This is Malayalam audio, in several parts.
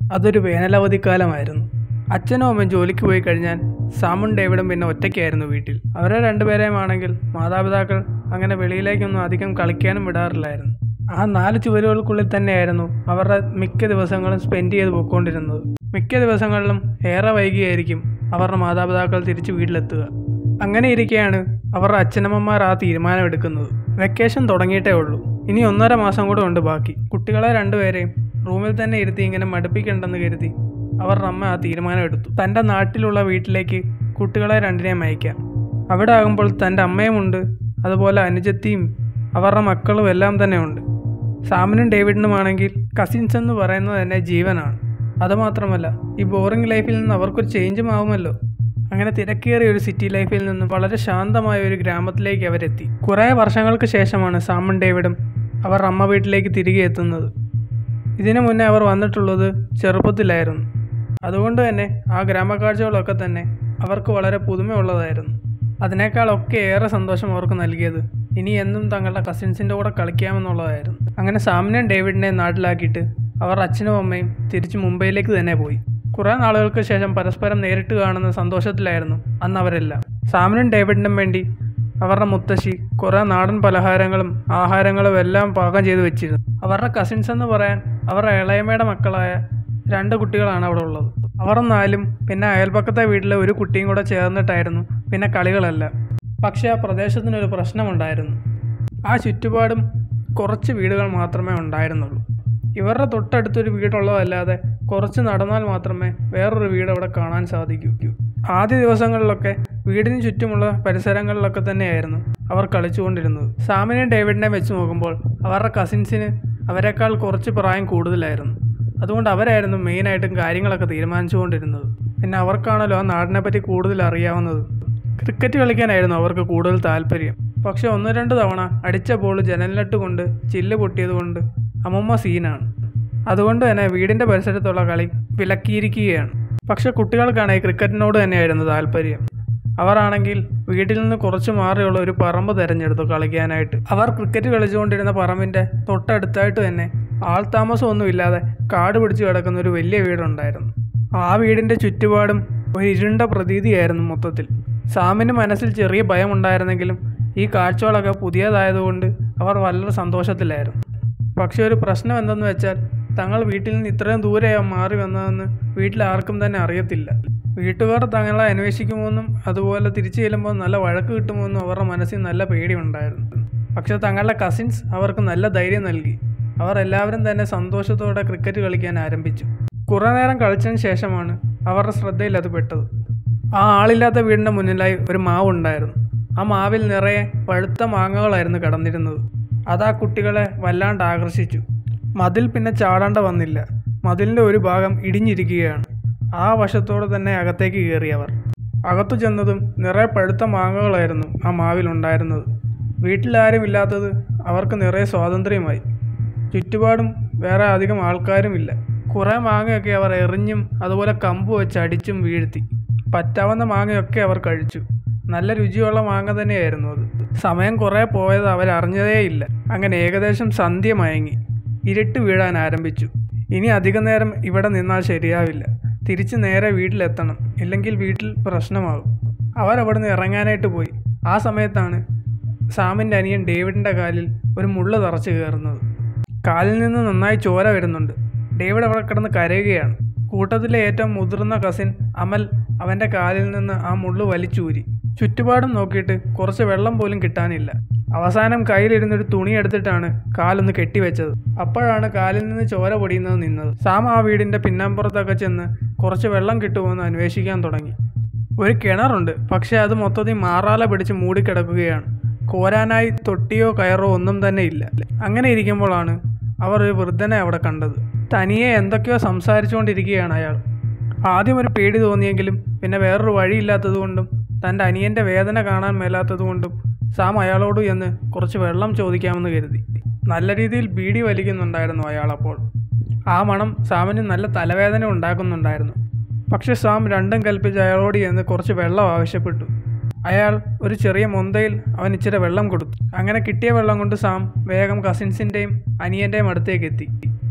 അതൊരു വേനലവധിക്കാലമായിരുന്നു അച്ഛനും അമ്മയും ജോലിക്ക് പോയി കഴിഞ്ഞാൽ സാമും ഡേവിഡും പിന്നെ ഒറ്റയ്ക്കായിരുന്നു വീട്ടിൽ അവരെ രണ്ടുപേരെയും ആണെങ്കിൽ മാതാപിതാക്കൾ അങ്ങനെ വെളിയിലേക്കൊന്നും അധികം കളിക്കാനും വിടാറില്ലായിരുന്നു ആ നാല് ചുവരുകൾക്കുള്ളിൽ തന്നെയായിരുന്നു അവരുടെ മിക്ക ദിവസങ്ങളും സ്പെൻഡ് ചെയ്ത് പോയിക്കൊണ്ടിരുന്നത് മിക്ക ദിവസങ്ങളിലും ഏറെ വൈകിയായിരിക്കും അവരുടെ മാതാപിതാക്കൾ തിരിച്ച് വീട്ടിലെത്തുക അങ്ങനെ ഇരിക്കെയാണ് അവരുടെ അച്ഛനമ്മമാർ ആ തീരുമാനം എടുക്കുന്നത് വെക്കേഷൻ തുടങ്ങിയിട്ടേ ഉള്ളൂ ഇനി ഒന്നര മാസം കൂടെ ഉണ്ട് ബാക്കി കുട്ടികളെ രണ്ടുപേരെയും റൂമിൽ തന്നെ ഇരുത്തി ഇങ്ങനെ മടുപ്പിക്കണ്ടെന്ന് കരുതി അവരുടെ അമ്മ ആ തീരുമാനം എടുത്തു തൻ്റെ നാട്ടിലുള്ള വീട്ടിലേക്ക് കുട്ടികളെ രണ്ടിനെയും അയക്കാം അവിടെ ആകുമ്പോൾ തൻ്റെ അമ്മയുമുണ്ട് അതുപോലെ അനുജത്തിയും അവരുടെ മക്കളും എല്ലാം തന്നെ ഉണ്ട് സാമിനും ഡേവിഡിനുമാണെങ്കിൽ കസിൻസ് എന്ന് പറയുന്നത് തന്നെ ജീവനാണ് അതുമാത്രമല്ല ഈ ബോറിംഗ് ലൈഫിൽ നിന്ന് അവർക്കൊരു ചേഞ്ചും ആവുമല്ലോ അങ്ങനെ തിരക്കേറിയ ഒരു സിറ്റി ലൈഫിൽ നിന്നും വളരെ ശാന്തമായ ഒരു ഗ്രാമത്തിലേക്ക് അവരെത്തി കുറേ വർഷങ്ങൾക്ക് ശേഷമാണ് സാമും ഡേവിഡും അവർ അമ്മ വീട്ടിലേക്ക് തിരികെ എത്തുന്നത് ഇതിനു മുന്നേ അവർ വന്നിട്ടുള്ളത് ചെറുപ്പത്തിലായിരുന്നു അതുകൊണ്ട് തന്നെ ആ ഗ്രാമക്കാഴ്ചകളൊക്കെ തന്നെ അവർക്ക് വളരെ പുതുമയുള്ളതായിരുന്നു അതിനേക്കാളൊക്കെ ഏറെ സന്തോഷം അവർക്ക് നൽകിയത് ഇനി എന്നും തങ്ങളുടെ കസിൻസിൻ്റെ കൂടെ കളിക്കാമെന്നുള്ളതായിരുന്നു അങ്ങനെ സാമിനെയും ഡേവിഡിനെയും നാട്ടിലാക്കിയിട്ട് അവർ അച്ഛനും അമ്മയും തിരിച്ച് മുംബൈയിലേക്ക് തന്നെ പോയി കുറേ നാളുകൾക്ക് ശേഷം പരസ്പരം നേരിട്ട് കാണുന്ന സന്തോഷത്തിലായിരുന്നു അന്ന് അവരെല്ലാം സാമിനും ഡേവിഡിനും വേണ്ടി അവരുടെ മുത്തശ്ശി കുറേ നാടൻ പലഹാരങ്ങളും ആഹാരങ്ങളും എല്ലാം പാകം ചെയ്ത് വെച്ചിരുന്നു അവരുടെ കസിൻസ് എന്ന് പറയാൻ അവരുടെ ഇളയമ്മയുടെ മക്കളായ രണ്ട് കുട്ടികളാണ് അവിടെ ഉള്ളത് അവർ നാലും പിന്നെ അയൽപക്കത്തെ വീട്ടിലെ ഒരു കുട്ടിയും കൂടെ ചേർന്നിട്ടായിരുന്നു പിന്നെ കളികളെല്ലാം പക്ഷേ ആ പ്രദേശത്തിനൊരു പ്രശ്നമുണ്ടായിരുന്നു ആ ചുറ്റുപാടും കുറച്ച് വീടുകൾ മാത്രമേ ഉണ്ടായിരുന്നുള്ളൂ ഇവരുടെ തൊട്ടടുത്തൊരു വീടുള്ളതല്ലാതെ കുറച്ച് നടന്നാൽ മാത്രമേ വേറൊരു വീട് അവിടെ കാണാൻ സാധിക്കൂ ആദ്യ ദിവസങ്ങളിലൊക്കെ വീടിന് ചുറ്റുമുള്ള പരിസരങ്ങളിലൊക്കെ തന്നെയായിരുന്നു അവർ കളിച്ചുകൊണ്ടിരുന്നത് സാമിനെയും ഡേവിഡിനെയും വെച്ച് നോക്കുമ്പോൾ അവരുടെ കസിൻസിന് അവരെക്കാൾ കുറച്ച് പ്രായം കൂടുതലായിരുന്നു അതുകൊണ്ട് അവരായിരുന്നു മെയിനായിട്ടും കാര്യങ്ങളൊക്കെ തീരുമാനിച്ചുകൊണ്ടിരുന്നത് പിന്നെ അവർക്കാണല്ലോ ആ നാടിനെ പറ്റി കൂടുതൽ അറിയാവുന്നത് ക്രിക്കറ്റ് കളിക്കാനായിരുന്നു അവർക്ക് കൂടുതൽ താല്പര്യം പക്ഷെ ഒന്ന് രണ്ട് തവണ അടിച്ച ബോൾ ജനലിനട്ട് കൊണ്ട് ചില്ല് പൊട്ടിയത് കൊണ്ട് അമ്മമ്മ സീനാണ് അതുകൊണ്ട് തന്നെ വീടിൻ്റെ പരിസരത്തുള്ള കളി വിലക്കിയിരിക്കുകയാണ് പക്ഷെ കുട്ടികൾക്കാണെങ്കിൽ ക്രിക്കറ്റിനോട് തന്നെയായിരുന്നു താല്പര്യം അവരാണെങ്കിൽ വീട്ടിൽ നിന്ന് കുറച്ച് മാറിയുള്ള ഒരു പറമ്പ് തിരഞ്ഞെടുത്തു കളിക്കാനായിട്ട് അവർ ക്രിക്കറ്റ് കളിച്ചുകൊണ്ടിരുന്ന പറമ്പിൻ്റെ തൊട്ടടുത്തായിട്ട് തന്നെ ആൾതാമസമൊന്നും ഇല്ലാതെ കാട് പിടിച്ച് കിടക്കുന്ന ഒരു വലിയ വീടുണ്ടായിരുന്നു ആ വീടിൻ്റെ ചുറ്റുപാടും ഒരു ഇരുണ്ട പ്രതീതിയായിരുന്നു മൊത്തത്തിൽ സാമിന് മനസ്സിൽ ചെറിയ ഭയമുണ്ടായിരുന്നെങ്കിലും ഈ കാഴ്ചകളൊക്കെ പുതിയതായതുകൊണ്ട് അവർ വളരെ സന്തോഷത്തിലായിരുന്നു പക്ഷേ ഒരു പ്രശ്നം എന്തെന്ന് വെച്ചാൽ തങ്ങൾ വീട്ടിൽ നിന്ന് ഇത്രയും ദൂരെ മാറി വന്നതെന്ന് വീട്ടിൽ ആർക്കും തന്നെ അറിയത്തില്ല വീട്ടുകാർ തങ്ങളെ അന്വേഷിക്കുമെന്നും അതുപോലെ തിരിച്ചു ചെല്ലുമ്പോൾ നല്ല വഴക്ക് കിട്ടുമെന്നും അവരുടെ മനസ്സിൽ നല്ല പേടിയുണ്ടായിരുന്നു പക്ഷേ തങ്ങളുടെ കസിൻസ് അവർക്ക് നല്ല ധൈര്യം നൽകി അവർ എല്ലാവരും തന്നെ സന്തോഷത്തോടെ ക്രിക്കറ്റ് കളിക്കാൻ ആരംഭിച്ചു കുറേ നേരം കളിച്ചതിന് ശേഷമാണ് അവരുടെ ശ്രദ്ധയിൽ അത് പെട്ടത് ആ ആളില്ലാത്ത വീടിൻ്റെ മുന്നിലായി ഒരു മാവ് ഉണ്ടായിരുന്നു ആ മാവിൽ നിറയെ പഴുത്ത മാങ്ങകളായിരുന്നു കിടന്നിരുന്നത് അത് ആ കുട്ടികളെ വല്ലാണ്ട് ആകർഷിച്ചു മതിൽ പിന്നെ ചാടാണ്ട വന്നില്ല മതിലിൻ്റെ ഒരു ഭാഗം ഇടിഞ്ഞിരിക്കുകയാണ് ആ വശത്തോടെ തന്നെ അകത്തേക്ക് കയറിയവർ അകത്തു ചെന്നതും നിറയെ പഴുത്ത മാങ്ങകളായിരുന്നു ആ മാവിലുണ്ടായിരുന്നത് വീട്ടിലാരും ഇല്ലാത്തത് അവർക്ക് നിറയെ സ്വാതന്ത്ര്യമായി ചുറ്റുപാടും വേറെ അധികം ആൾക്കാരുമില്ല കുറേ മാങ്ങയൊക്കെ അവർ എറിഞ്ഞും അതുപോലെ കമ്പ് വെച്ച് അടിച്ചും വീഴ്ത്തി പറ്റാവുന്ന മാങ്ങയൊക്കെ അവർ കഴിച്ചു നല്ല രുചിയുള്ള മാങ്ങ തന്നെയായിരുന്നു അത് സമയം കുറേ പോയത് അവരറിഞ്ഞതേയില്ല അങ്ങനെ ഏകദേശം സന്ധ്യ മയങ്ങി ഇരുട്ട് വീഴാൻ ആരംഭിച്ചു ഇനി അധിക നേരം ഇവിടെ നിന്നാൽ ശരിയാവില്ല തിരിച്ച് നേരെ വീട്ടിലെത്തണം ഇല്ലെങ്കിൽ വീട്ടിൽ പ്രശ്നമാകും അവർ അവിടെ നിന്ന് ഇറങ്ങാനായിട്ട് പോയി ആ സമയത്താണ് സാമിൻ്റെ അനിയൻ ഡേവിഡിൻ്റെ കാലിൽ ഒരു മുള്ള തറച്ച് കയറുന്നത് കാലിൽ നിന്ന് നന്നായി ചോര വരുന്നുണ്ട് ഡേവിഡ് അവിടെ കിടന്ന് കരയുകയാണ് കൂട്ടത്തിലെ ഏറ്റവും മുതിർന്ന കസിൻ അമൽ അവൻ്റെ കാലിൽ നിന്ന് ആ മുള്ളു വലിച്ചൂരി ചുറ്റുപാടും നോക്കിയിട്ട് കുറച്ച് വെള്ളം പോലും കിട്ടാനില്ല അവസാനം കയ്യിലിരുന്നൊരു തുണി എടുത്തിട്ടാണ് കാലൊന്ന് കെട്ടിവെച്ചത് അപ്പോഴാണ് കാലിൽ നിന്ന് ചോര പൊടിയുന്നത് നിന്നത് സാം ആ വീടിൻ്റെ പിന്നാമ്പുറത്തൊക്കെ ചെന്ന് കുറച്ച് വെള്ളം കിട്ടുമോയെന്ന് അന്വേഷിക്കാൻ തുടങ്ങി ഒരു കിണറുണ്ട് പക്ഷേ അത് മൊത്തത്തിൽ മാറാല പിടിച്ച് മൂടിക്കിടക്കുകയാണ് കോരാനായി തൊട്ടിയോ കയറോ ഒന്നും തന്നെ ഇല്ല അങ്ങനെ ഇരിക്കുമ്പോഴാണ് അവർ ഒരു വൃദ്ധനെ അവിടെ കണ്ടത് തനിയെ എന്തൊക്കെയോ സംസാരിച്ചുകൊണ്ടിരിക്കുകയാണ് അയാൾ ആദ്യം ഒരു പേടി തോന്നിയെങ്കിലും പിന്നെ വേറൊരു വഴിയില്ലാത്തതുകൊണ്ടും തൻ്റെ അനിയൻ്റെ വേദന കാണാൻ മേലാത്തതുകൊണ്ടും സാം അയാളോട് എന്ന് കുറച്ച് വെള്ളം ചോദിക്കാമെന്ന് കരുതി നല്ല രീതിയിൽ ബീഡി വലിക്കുന്നുണ്ടായിരുന്നു അയാൾ അപ്പോൾ ആ മണം സാമിന് നല്ല തലവേദന ഉണ്ടാക്കുന്നുണ്ടായിരുന്നു പക്ഷെ സാം രണ്ടും കൽപ്പിച്ച് അയാളോട് ചെന്ന് കുറച്ച് വെള്ളം ആവശ്യപ്പെട്ടു അയാൾ ഒരു ചെറിയ മൊന്തയിൽ അവൻ ഇച്ചിരി വെള്ളം കൊടുത്തു അങ്ങനെ കിട്ടിയ വെള്ളം കൊണ്ട് സാം വേഗം കസിൻസിൻ്റെയും അനിയൻ്റെയും അടുത്തേക്ക് എത്തി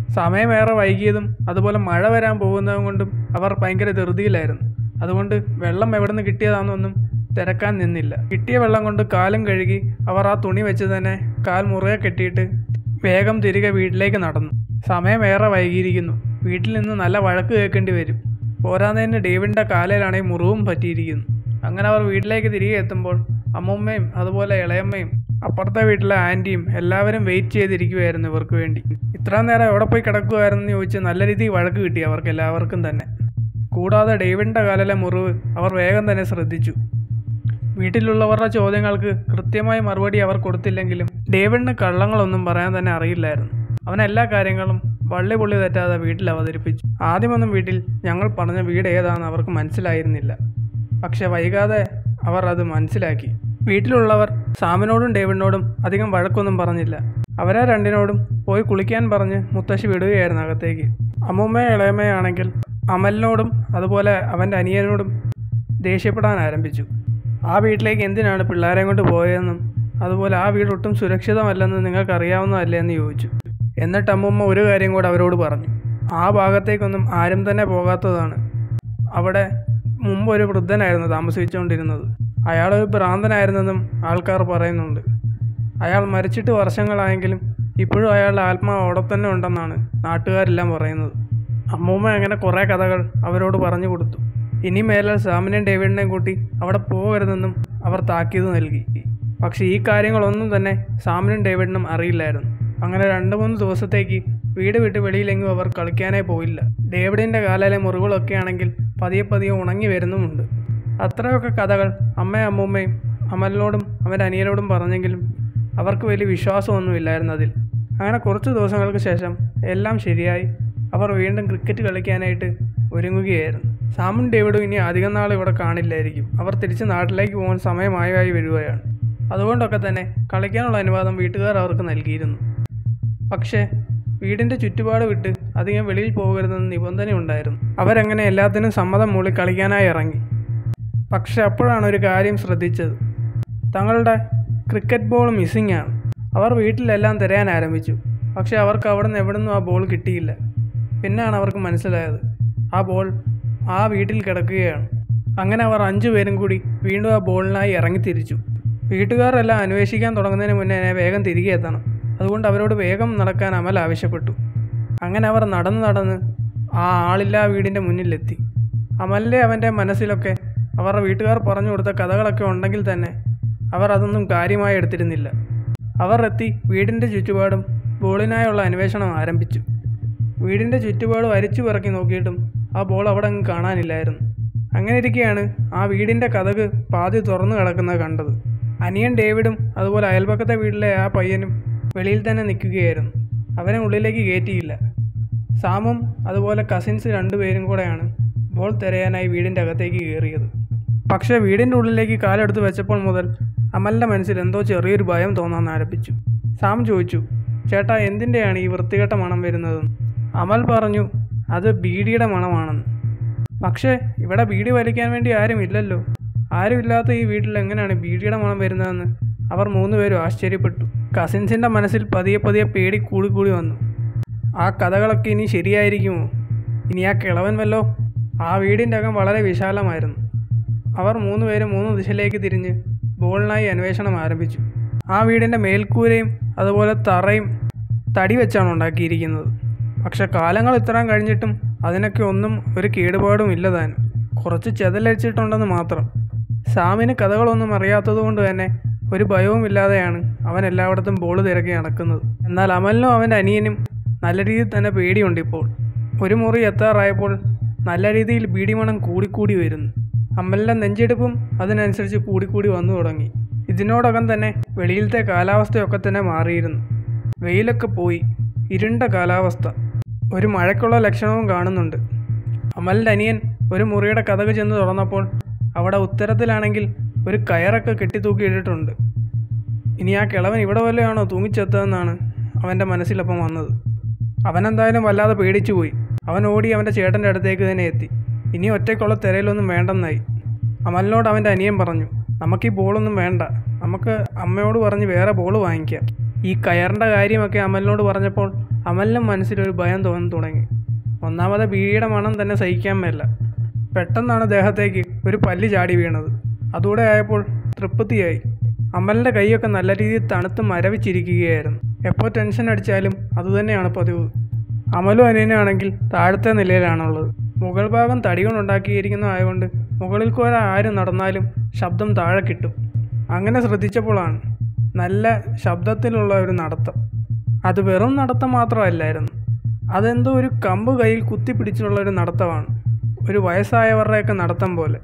സമയം ഏറെ വൈകിയതും അതുപോലെ മഴ വരാൻ പോകുന്നതും കൊണ്ടും അവർ ഭയങ്കര ധൃതിയിലായിരുന്നു അതുകൊണ്ട് വെള്ളം എവിടെ നിന്ന് കിട്ടിയതാണെന്നൊന്നും തിരക്കാൻ നിന്നില്ല കിട്ടിയ വെള്ളം കൊണ്ട് കാലും കഴുകി അവർ ആ തുണി വെച്ച് തന്നെ കാൽ മുറുകെ കെട്ടിയിട്ട് വേഗം തിരികെ വീട്ടിലേക്ക് നടന്നു സമയം ഏറെ വൈകിയിരിക്കുന്നു വീട്ടിൽ നിന്ന് നല്ല വഴക്ക് കേൾക്കേണ്ടി വരും പോരാന്നതിന് ഡേവിഡിൻ്റെ കാലിലാണെങ്കിൽ മുറിവും പറ്റിയിരിക്കുന്നു അങ്ങനെ അവർ വീട്ടിലേക്ക് തിരികെ എത്തുമ്പോൾ അമ്മൂമ്മയും അതുപോലെ ഇളയമ്മയും അപ്പുറത്തെ വീട്ടിലെ ആൻറ്റിയും എല്ലാവരും വെയിറ്റ് ചെയ്തിരിക്കുമായിരുന്നു ഇവർക്ക് വേണ്ടി ഇത്രയും നേരം എവിടെ പോയി കിടക്കുമായിരുന്നെന്ന് ചോദിച്ച് നല്ല രീതിയിൽ വഴക്ക് കിട്ടി അവർക്ക് എല്ലാവർക്കും തന്നെ കൂടാതെ ഡേവിഡിൻ്റെ കാലിലെ മുറിവ് അവർ വേഗം തന്നെ ശ്രദ്ധിച്ചു വീട്ടിലുള്ളവരുടെ ചോദ്യങ്ങൾക്ക് കൃത്യമായ മറുപടി അവർ കൊടുത്തില്ലെങ്കിലും ഡേവിഡിന് കള്ളങ്ങളൊന്നും പറയാൻ തന്നെ അറിയില്ലായിരുന്നു അവൻ എല്ലാ കാര്യങ്ങളും വള്ളി പുള്ളി തെറ്റാതെ വീട്ടിൽ അവതരിപ്പിച്ചു ആദ്യമൊന്നും വീട്ടിൽ ഞങ്ങൾ പറഞ്ഞ വീട് ഏതാണെന്ന് അവർക്ക് മനസ്സിലായിരുന്നില്ല പക്ഷെ വൈകാതെ അവർ അത് മനസ്സിലാക്കി വീട്ടിലുള്ളവർ സാമിനോടും ഡേവിഡിനോടും അധികം വഴക്കൊന്നും പറഞ്ഞില്ല അവരെ രണ്ടിനോടും പോയി കുളിക്കാൻ പറഞ്ഞ് മുത്തശ്ശി വിടുകയായിരുന്നു അകത്തേക്ക് അമ്മൂമ്മയും ഇളയമ്മയാണെങ്കിൽ അമലിനോടും അതുപോലെ അവൻ്റെ അനിയനോടും ദേഷ്യപ്പെടാൻ ആരംഭിച്ചു ആ വീട്ടിലേക്ക് എന്തിനാണ് പിള്ളേരെ കൊണ്ട് പോയതെന്നും അതുപോലെ ആ വീട് ഒട്ടും സുരക്ഷിതമല്ലെന്ന് നിങ്ങൾക്കറിയാവുന്നതല്ലേ എന്ന് ചോദിച്ചു എന്നിട്ട് അമ്മൂമ്മ ഒരു കാര്യം കൂടെ അവരോട് പറഞ്ഞു ആ ഭാഗത്തേക്കൊന്നും ആരും തന്നെ പോകാത്തതാണ് അവിടെ മുമ്പ് ഒരു വൃദ്ധനായിരുന്നു താമസിച്ചുകൊണ്ടിരുന്നത് അയാളൊരു ഭ്രാന്തനായിരുന്നെന്നും ആൾക്കാർ പറയുന്നുണ്ട് അയാൾ മരിച്ചിട്ട് വർഷങ്ങളായെങ്കിലും ഇപ്പോഴും അയാളുടെ ആത്മാവ് അവിടെ തന്നെ ഉണ്ടെന്നാണ് നാട്ടുകാരെല്ലാം പറയുന്നത് അമ്മൂമ്മ അങ്ങനെ കുറേ കഥകൾ അവരോട് പറഞ്ഞു കൊടുത്തു ഇനി മേലാൽ സാമിനെയും ഡേവിഡിനെയും കൂട്ടി അവിടെ പോകരുതെന്നും അവർ താക്കീത് നൽകി പക്ഷേ ഈ കാര്യങ്ങളൊന്നും തന്നെ സാമിനും ഡേവിഡിനും അറിയില്ലായിരുന്നു അങ്ങനെ രണ്ട് മൂന്ന് ദിവസത്തേക്ക് വീട് വിട്ട് വെളിയിലെങ്ങും അവർ കളിക്കാനേ പോയില്ല ഡേവിഡിൻ്റെ കാലിലെ മുറിവുകളൊക്കെ ആണെങ്കിൽ പതിയെ പതിയെ ഉണങ്ങി വരുന്നുമുണ്ട് അത്രയൊക്കെ കഥകൾ അമ്മയും അമ്മൂമ്മയും അമലിനോടും അവൻ്റെ അനിയനോടും പറഞ്ഞെങ്കിലും അവർക്ക് വലിയ വിശ്വാസമൊന്നുമില്ലായിരുന്നു അതിൽ അങ്ങനെ കുറച്ച് ദിവസങ്ങൾക്ക് ശേഷം എല്ലാം ശരിയായി അവർ വീണ്ടും ക്രിക്കറ്റ് കളിക്കാനായിട്ട് ഒരുങ്ങുകയായിരുന്നു സാമും ഡേവിഡും ഇനി അധികം നാൾ ഇവിടെ കാണില്ലായിരിക്കും അവർ തിരിച്ച് നാട്ടിലേക്ക് പോകാൻ സമയമായായി വരികയാണ് അതുകൊണ്ടൊക്കെ തന്നെ കളിക്കാനുള്ള അനുവാദം വീട്ടുകാർ അവർക്ക് നൽകിയിരുന്നു പക്ഷേ വീടിൻ്റെ ചുറ്റുപാട് വിട്ട് അധികം വെളിയിൽ പോകരുതെന്ന് നിബന്ധനയുണ്ടായിരുന്നു അവരങ്ങനെ എല്ലാത്തിനും സമ്മതം മൂളി കളിക്കാനായി ഇറങ്ങി പക്ഷെ അപ്പോഴാണ് ഒരു കാര്യം ശ്രദ്ധിച്ചത് തങ്ങളുടെ ക്രിക്കറ്റ് ബോൾ മിസ്സിംഗ് ആണ് അവർ വീട്ടിലെല്ലാം തിരയാൻ ആരംഭിച്ചു പക്ഷേ അവർക്ക് അവിടെ നിന്ന് എവിടെ നിന്നും ആ ബോൾ കിട്ടിയില്ല പിന്നെയാണ് അവർക്ക് മനസ്സിലായത് ആ ബോൾ ആ വീട്ടിൽ കിടക്കുകയാണ് അങ്ങനെ അവർ അഞ്ചു പേരും കൂടി വീണ്ടും ആ ബോളിനായി ഇറങ്ങി തിരിച്ചു വീട്ടുകാരെല്ലാം അന്വേഷിക്കാൻ തുടങ്ങുന്നതിന് മുന്നേ എന്നെ വേഗം തിരികെ എത്തണം അതുകൊണ്ട് അവരോട് വേഗം നടക്കാൻ അമൽ ആവശ്യപ്പെട്ടു അങ്ങനെ അവർ നടന്ന് നടന്ന് ആ ആളില്ലാ വീടിൻ്റെ മുന്നിലെത്തി അമലിൻ്റെ അവൻ്റെ മനസ്സിലൊക്കെ അവരുടെ വീട്ടുകാർ പറഞ്ഞു കൊടുത്ത കഥകളൊക്കെ ഉണ്ടെങ്കിൽ തന്നെ അവർ അതൊന്നും കാര്യമായി എടുത്തിരുന്നില്ല അവർ എത്തി വീടിൻ്റെ ചുറ്റുപാടും ബോളിനായുള്ള അന്വേഷണം ആരംഭിച്ചു വീടിൻ്റെ ചുറ്റുപാട് വരിച്ചു പിറക്കി നോക്കിയിട്ടും ആ ബോൾ അവിടെ അങ്ങ് കാണാനില്ലായിരുന്നു അങ്ങനെ ഇരിക്കെയാണ് ആ വീടിൻ്റെ കഥക് പാതി തുറന്നു കിടക്കുന്നത് കണ്ടത് അനിയൻ ഡേവിഡും അതുപോലെ അയൽപക്കത്തെ വീട്ടിലെ ആ പയ്യനും വെളിയിൽ തന്നെ നിൽക്കുകയായിരുന്നു അവനെ ഉള്ളിലേക്ക് കയറ്റിയില്ല സാമും അതുപോലെ കസിൻസ് രണ്ടുപേരും കൂടെയാണ് ബോൾ തിരയാനായി വീടിൻ്റെ അകത്തേക്ക് കയറിയത് പക്ഷേ വീടിൻ്റെ ഉള്ളിലേക്ക് കാലെടുത്ത് വെച്ചപ്പോൾ മുതൽ അമലിൻ്റെ മനസ്സിൽ എന്തോ ചെറിയൊരു ഭയം തോന്നാൻ ആരംഭിച്ചു സാം ചോദിച്ചു ചേട്ടാ എന്തിൻ്റെയാണ് ഈ വൃത്തികെട്ട മണം വരുന്നതെന്ന് അമൽ പറഞ്ഞു അത് ബീഡിയുടെ മണമാണെന്ന് പക്ഷേ ഇവിടെ ബീഡി വലിക്കാൻ വേണ്ടി ആരും ഇല്ലല്ലോ ആരുമില്ലാത്ത ഈ വീട്ടിൽ എങ്ങനെയാണ് ബീഡിയുടെ മണം വരുന്നതെന്ന് അവർ മൂന്നുപേരും ആശ്ചര്യപ്പെട്ടു കസിൻസിൻ്റെ മനസ്സിൽ പതിയെ പതിയെ പേടി കൂടി കൂടി വന്നു ആ കഥകളൊക്കെ ഇനി ശരിയായിരിക്കുമോ ഇനി ആ കിളവൻ വല്ലോ ആ വീടിൻ്റെ അകം വളരെ വിശാലമായിരുന്നു അവർ മൂന്നുപേരും മൂന്ന് ദിശയിലേക്ക് തിരിഞ്ഞ് ബോളിനായി അന്വേഷണം ആരംഭിച്ചു ആ വീടിൻ്റെ മേൽക്കൂരയും അതുപോലെ തറയും തടി വെച്ചാണ് ഉണ്ടാക്കിയിരിക്കുന്നത് പക്ഷെ കാലങ്ങൾ ഇത്രയും കഴിഞ്ഞിട്ടും അതിനൊക്കെ ഒന്നും ഒരു കേടുപാടും ഇല്ലതാനും കുറച്ച് ചെതലടിച്ചിട്ടുണ്ടെന്ന് മാത്രം സാമിന് കഥകളൊന്നും അറിയാത്തതുകൊണ്ട് തന്നെ ഒരു ഭയവുമില്ലാതെയാണ് അവൻ എല്ലായിടത്തും ബോൾ തിരക്കി നടക്കുന്നത് എന്നാൽ അമലിനും അവൻ്റെ അനിയനും നല്ല രീതിയിൽ തന്നെ പേടിയുണ്ട് ഇപ്പോൾ ഒരു മുറി എത്താറായപ്പോൾ നല്ല രീതിയിൽ ബീഡിമണം കൂടിക്കൂടി വരുന്നു അമലിൻ്റെ നെഞ്ചെടുപ്പും അതിനനുസരിച്ച് കൂടിക്കൂടി വന്നു തുടങ്ങി ഇതിനോടകം തന്നെ വെളിയിലത്തെ കാലാവസ്ഥയൊക്കെ തന്നെ മാറിയിരുന്നു വെയിലൊക്കെ പോയി ഇരുണ്ട കാലാവസ്ഥ ഒരു മഴയ്ക്കുള്ള ലക്ഷണവും കാണുന്നുണ്ട് അമലിൻ്റെ അനിയൻ ഒരു മുറിയുടെ കഥക് ചെന്ന് തുറന്നപ്പോൾ അവിടെ ഉത്തരത്തിലാണെങ്കിൽ ഒരു കയറൊക്കെ കെട്ടിത്തൂക്കി ഇട്ടിട്ടുണ്ട് ഇനി ആ കിളവൻ ഇവിടെ വല്ലതാണോ തൂങ്ങിച്ചെത്തതെന്നാണ് അവൻ്റെ മനസ്സിലപ്പം വന്നത് അവനെന്തായാലും വല്ലാതെ പേടിച്ചു പോയി അവൻ ഓടി അവൻ്റെ ചേട്ടൻ്റെ അടുത്തേക്ക് തന്നെ എത്തി ഇനി ഒറ്റയ്ക്കുള്ള തിരയിലൊന്നും വേണ്ടെന്നായി അമലിനോട് അവൻ്റെ അനിയൻ പറഞ്ഞു നമുക്ക് ഈ ബോളൊന്നും വേണ്ട നമുക്ക് അമ്മയോട് പറഞ്ഞ് വേറെ ബോൾ വാങ്ങിക്കാം ഈ കയറിൻ്റെ കാര്യമൊക്കെ അമലിനോട് പറഞ്ഞപ്പോൾ അമലിനും മനസ്സിലൊരു ഭയം തോന്നി തുടങ്ങി ഒന്നാമത് ബീഡിയുടെ മണം തന്നെ സഹിക്കാൻ മേല പെട്ടെന്നാണ് ദേഹത്തേക്ക് ഒരു പല്ല് ചാടി വീണത് അതുകൂടെ ആയപ്പോൾ തൃപ്തിയായി അമലിൻ്റെ കൈയൊക്കെ നല്ല രീതിയിൽ തണുത്ത് മരവിച്ചിരിക്കുകയായിരുന്നു എപ്പോൾ ടെൻഷൻ അടിച്ചാലും അതുതന്നെയാണ് പതിവ് അമലും അനിയനാണെങ്കിൽ താഴത്തെ നിലയിലാണുള്ളത് മുകൾ ഭാഗം തടി കൊണ്ടുണ്ടാക്കിയിരിക്കുന്നതായതുകൊണ്ട് മുകളിൽ കൂടെ ആര് നടന്നാലും ശബ്ദം താഴെ കിട്ടും അങ്ങനെ ശ്രദ്ധിച്ചപ്പോഴാണ് നല്ല ശബ്ദത്തിലുള്ള ഒരു നടത്തം അത് വെറും നടത്തം മാത്രമല്ലായിരുന്നു അതെന്തോ ഒരു കമ്പ് കയ്യിൽ കുത്തിപ്പിടിച്ചുള്ള ഒരു നടത്തമാണ് ഒരു വയസ്സായവരുടെയൊക്കെ നടത്തം പോലെ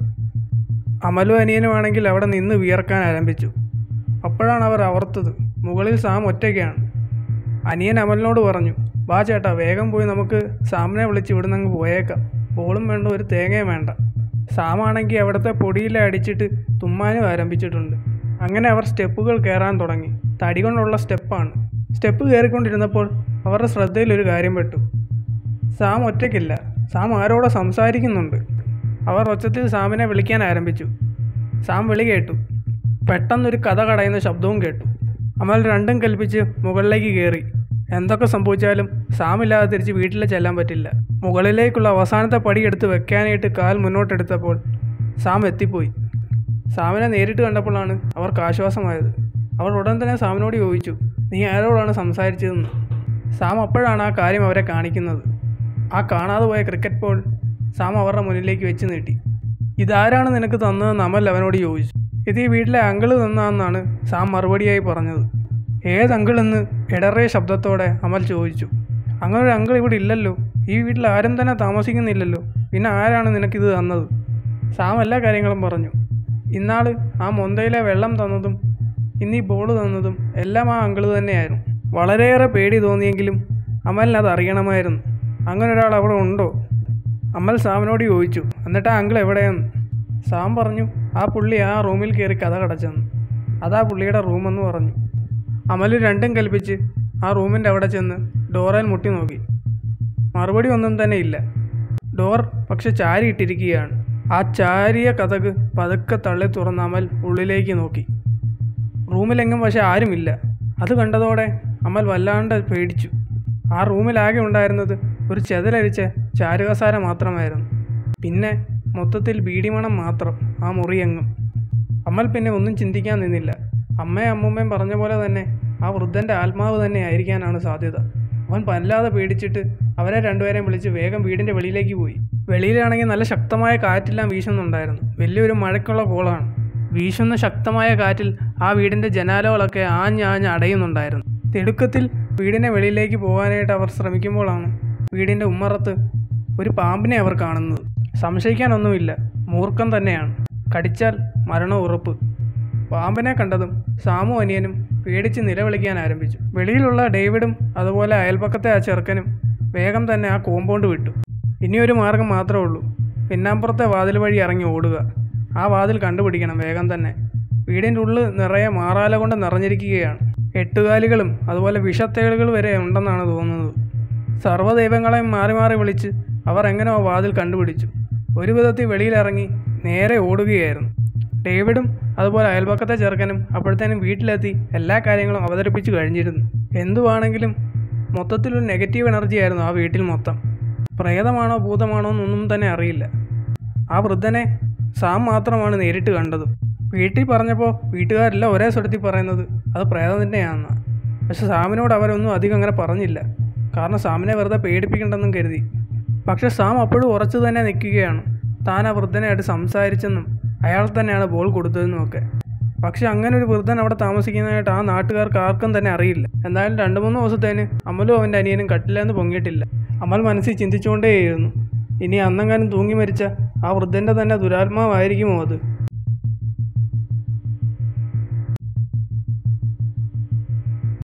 അമലും അനിയനുമാണെങ്കിൽ അവിടെ നിന്ന് വിയർക്കാൻ ആരംഭിച്ചു അപ്പോഴാണ് അവർ അവർത്തത് മുകളിൽ സാം ഒറ്റയ്ക്കാണ് അനിയൻ അമലിനോട് പറഞ്ഞു വാ ചേട്ടാ വേഗം പോയി നമുക്ക് സാമിനെ വിളിച്ച് ഇവിടുന്ന് അങ്ങ് പോയേക്കാം ബോളും വേണ്ട ഒരു തേങ്ങയും വേണ്ട സാമാണെങ്കിൽ അവിടുത്തെ പൊടിയില അടിച്ചിട്ട് തുമ്മാനും ആരംഭിച്ചിട്ടുണ്ട് അങ്ങനെ അവർ സ്റ്റെപ്പുകൾ കയറാൻ തുടങ്ങി തടി കൊണ്ടുള്ള സ്റ്റെപ്പാണ് സ്റ്റെപ്പ് കയറിക്കൊണ്ടിരുന്നപ്പോൾ അവരുടെ ശ്രദ്ധയിൽ ഒരു കാര്യം പെട്ടു സാം ഒറ്റയ്ക്കില്ല സാം ആരോടെ സംസാരിക്കുന്നുണ്ട് അവർ ഒച്ചത്തിൽ സാമിനെ വിളിക്കാൻ ആരംഭിച്ചു സാം വിളി കേട്ടു പെട്ടെന്നൊരു കഥ കടയുന്ന ശബ്ദവും കേട്ടു അമൽ രണ്ടും കൽപ്പിച്ച് മുകളിലേക്ക് കയറി എന്തൊക്കെ സംഭവിച്ചാലും സാമില്ലാതെ തിരിച്ച് വീട്ടിൽ ചെല്ലാൻ പറ്റില്ല മുകളിലേക്കുള്ള അവസാനത്തെ പടി എടുത്ത് വെക്കാനായിട്ട് കാൽ മുന്നോട്ടെടുത്തപ്പോൾ സാം എത്തിപ്പോയി സാമിനെ നേരിട്ട് കണ്ടപ്പോഴാണ് അവർക്ക് ആശ്വാസമായത് അവർ ഉടൻ തന്നെ സാമിനോട് ചോദിച്ചു നീ ആരോടാണ് സംസാരിച്ചതെന്ന് സാം അപ്പോഴാണ് ആ കാര്യം അവരെ കാണിക്കുന്നത് ആ കാണാതെ പോയ ക്രിക്കറ്റ് ബോൾ സാം അവരുടെ മുന്നിലേക്ക് വെച്ച് നീട്ടി ഇതാരാണ് നിനക്ക് തന്നതെന്ന് അമൽ അവനോട് ചോദിച്ചു ഇത് ഈ വീട്ടിലെ അങ്കിള് തന്നതെന്നാണ് സാം മറുപടിയായി പറഞ്ഞത് ഏത് അങ്കിളെന്ന് ഇടറിയ ശബ്ദത്തോടെ അമൽ ചോദിച്ചു അങ്ങനെ ഒരു അങ്കിൾ ഇവിടെ ഇല്ലല്ലോ ഈ വീട്ടിൽ ആരും തന്നെ താമസിക്കുന്നില്ലല്ലോ പിന്നെ ആരാണ് നിനക്കിത് തന്നത് സാം എല്ലാ കാര്യങ്ങളും പറഞ്ഞു ഇന്നാൾ ആ മൊന്തയിലെ വെള്ളം തന്നതും ഇന്നീ ബോൾ തന്നതും എല്ലാം ആ അങ്കിള് തന്നെയായിരുന്നു വളരെയേറെ പേടി തോന്നിയെങ്കിലും അമലിന് അത് അറിയണമായിരുന്നു അങ്ങനെ ഒരാൾ അവിടെ ഉണ്ടോ അമൽ സാമിനോട് ചോദിച്ചു എന്നിട്ട് ആ അങ്കിൾ എവിടെയെന്ന് സാം പറഞ്ഞു ആ പുള്ളി ആ റൂമിൽ കയറി കഥ കടച്ചെന്ന് അതാ പുള്ളിയുടെ റൂമെന്ന് പറഞ്ഞു അമൽ രണ്ടും കൽപ്പിച്ച് ആ റൂമിൻ്റെ അവിടെ ചെന്ന് ഡോറയിൽ മുട്ടി നോക്കി മറുപടി ഒന്നും തന്നെ ഇല്ല ഡോർ പക്ഷെ ചാരി ഇട്ടിരിക്കുകയാണ് ആ ചാരിയ കഥക് പതുക്കെ തള്ളി തുറന്ന അമൽ ഉള്ളിലേക്ക് നോക്കി റൂമിലെങ്ങും പക്ഷെ ആരുമില്ല അത് കണ്ടതോടെ അമൽ വല്ലാണ്ട് പേടിച്ചു ആ റൂമിലാകെ ഉണ്ടായിരുന്നത് ഒരു ചെതലരിച്ച ചാരുകസാര മാത്രമായിരുന്നു പിന്നെ മൊത്തത്തിൽ ബീഡിമണം മാത്രം ആ മുറിയെങ്ങും അമൽ പിന്നെ ഒന്നും ചിന്തിക്കാൻ നിന്നില്ല അമ്മയും അമ്മൂമ്മയും പറഞ്ഞ പോലെ തന്നെ ആ വൃദ്ധൻ്റെ ആത്മാവ് തന്നെ ആയിരിക്കാനാണ് സാധ്യത അവൻ വല്ലാതെ പേടിച്ചിട്ട് അവരെ രണ്ടുപേരെയും വിളിച്ച് വേഗം വീടിൻ്റെ വെളിയിലേക്ക് പോയി വെളിയിലാണെങ്കിൽ നല്ല ശക്തമായ കാറ്റെല്ലാം വീശുന്നുണ്ടായിരുന്നു വലിയൊരു മഴയ്ക്കുള്ള കോളാണ് വീശുന്ന ശക്തമായ കാറ്റിൽ ആ വീടിൻ്റെ ജനാലകളൊക്കെ ആഞ്ഞാഞ്ഞ് അടയുന്നുണ്ടായിരുന്നു തിടുക്കത്തിൽ വീടിൻ്റെ വെളിയിലേക്ക് പോകാനായിട്ട് അവർ ശ്രമിക്കുമ്പോഴാണ് വീടിൻ്റെ ഉമ്മറത്ത് ഒരു പാമ്പിനെ അവർ കാണുന്നത് സംശയിക്കാനൊന്നുമില്ല മൂർഖം തന്നെയാണ് കടിച്ചാൽ മരണം ഉറപ്പ് പാമ്പിനെ കണ്ടതും സാമു അനിയനും പേടിച്ച് നിലവിളിക്കാൻ ആരംഭിച്ചു വെളിയിലുള്ള ഡേവിഡും അതുപോലെ അയൽപക്കത്തെ ആ ചെറുക്കനും വേഗം തന്നെ ആ കോമ്പൗണ്ട് വിട്ടു ഇനിയൊരു മാർഗം മാത്രമേ ഉള്ളൂ പിന്നാമ്പുറത്തെ വാതിൽ വഴി ഇറങ്ങി ഓടുക ആ വാതിൽ കണ്ടുപിടിക്കണം വേഗം തന്നെ വീടിൻ്റെ ഉള്ളിൽ നിറയെ മാറാല കൊണ്ട് നിറഞ്ഞിരിക്കുകയാണ് എട്ടുകാലികളും അതുപോലെ വിഷത്തേളുകൾ വരെ ഉണ്ടെന്നാണ് തോന്നുന്നത് സർവ്വദൈവങ്ങളെയും മാറി മാറി വിളിച്ച് അവർ എങ്ങനെയോ വാതിൽ കണ്ടുപിടിച്ചു ഒരു വിധത്തിൽ വെളിയിലിറങ്ങി നേരെ ഓടുകയായിരുന്നു ഡേവിഡും അതുപോലെ അയൽപക്കത്തെ ചെറുക്കനും അപ്പോഴത്തേനും വീട്ടിലെത്തി എല്ലാ കാര്യങ്ങളും അവതരിപ്പിച്ചു കഴിഞ്ഞിരുന്നു എന്തുവാണെങ്കിലും മൊത്തത്തിലൊരു നെഗറ്റീവ് എനർജി ആയിരുന്നു ആ വീട്ടിൽ മൊത്തം പ്രേതമാണോ ഭൂതമാണോ എന്നൊന്നും തന്നെ അറിയില്ല ആ വൃദ്ധനെ സാം മാത്രമാണ് നേരിട്ട് കണ്ടത് വീട്ടിൽ പറഞ്ഞപ്പോൾ വീട്ടുകാരെല്ലാം ഒരേ സ്വരത്തിൽ പറയുന്നത് അത് പ്രേതം തന്നെയാണെന്നാണ് പക്ഷെ സാമിനോട് അവരൊന്നും അധികം അങ്ങനെ പറഞ്ഞില്ല കാരണം സാമിനെ വെറുതെ പേടിപ്പിക്കണ്ടെന്നും കരുതി പക്ഷെ സാം അപ്പോഴും ഉറച്ചു തന്നെ നിൽക്കുകയാണ് താൻ ആ വൃദ്ധനായിട്ട് സംസാരിച്ചെന്നും അയാൾ തന്നെയാണ് ബോൾ കൊടുത്തതെന്നും ഒക്കെ പക്ഷെ അങ്ങനെ ഒരു വൃദ്ധൻ അവിടെ താമസിക്കുന്നതായിട്ട് ആ നാട്ടുകാർക്ക് ആർക്കും തന്നെ അറിയില്ല എന്തായാലും രണ്ട് മൂന്ന് ദിവസത്തേന് അമലും അവൻ്റെ അനിയനും കട്ടില്ലെന്ന് പൊങ്ങിയിട്ടില്ല അമൽ മനസ്സിൽ ചിന്തിച്ചുകൊണ്ടേയിരുന്നു ഇനി അന്നെങ്ങാനും തൂങ്ങി മരിച്ച ആ വൃദ്ധൻ്റെ തന്നെ ദുരാത്മാവായിരിക്കുമോ അത്